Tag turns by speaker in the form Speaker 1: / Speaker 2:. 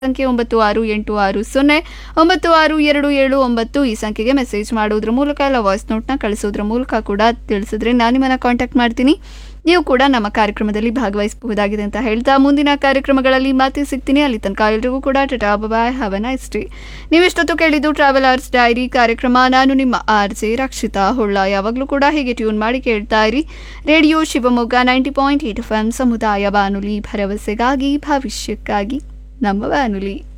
Speaker 1: ಸಂಖ್ಯೆ ಒಂಬತ್ತು ಆರು ಎಂಟು ಆರು ಸೊನ್ನೆ ಒಂಬತ್ತು ಆರು ಎರಡು ಏಳು ಒಂಬತ್ತು ಈ ಸಂಖ್ಯೆಗೆ ಮೆಸೇಜ್ ಮಾಡೋದ್ರ ಮೂಲಕ ಇಲ್ಲ ವಾಯ್ಸ್ ನೋಟ್ನ ಕಳಿಸೋದ್ರ ಮೂಲಕ ಕೂಡ ತಿಳಿಸಿದ್ರೆ ನಾನು ನಿಮ್ಮನ್ನ ಕಾಂಟ್ಯಾಕ್ಟ್ ಮಾಡ್ತೀನಿ ನೀವು ಕೂಡ ನಮ್ಮ ಕಾರ್ಯಕ್ರಮದಲ್ಲಿ ಭಾಗವಹಿಸಬಹುದಾಗಿದೆ ಅಂತ ಹೇಳ್ತಾ ಮುಂದಿನ ಕಾರ್ಯಕ್ರಮಗಳಲ್ಲಿ ಮತ್ತೆ ಸಿಗ್ತೀನಿ ಅಲ್ಲಿ ತನಕ ಎಲ್ರಿಗೂ ಕೂಡ tata bye have a nice day ನೀವಿಷ್ಟೊತ್ತು ಕೇಳಿದ್ದು ಟ್ರಾವೆಲ್ ಆರ್ಸ್ ಡೈರಿ ಕಾರ್ಯಕ್ರಮ ನಾನು ನಿಮ್ಮ ಆರ್ ಜೆ ರಕ್ಷಿತಾ ಹೊಳ್ಳ ಯಾವಾಗಲೂ ಕೂಡ ಹೀಗೆ ಟ್ಯೂನ್ ಮಾಡಿ ಕೇಳ್ತಾ ಇರಿ radio Shivamogga ninety point eight F M ಸಮುದಾಯ ಬಾನುಲಿ ಭರವಸೆಗಾಗಿ ಭವಿಷ್ಯಕ್ಕಾಗಿ ನಮ್ಮ ಬಾನುಲಿ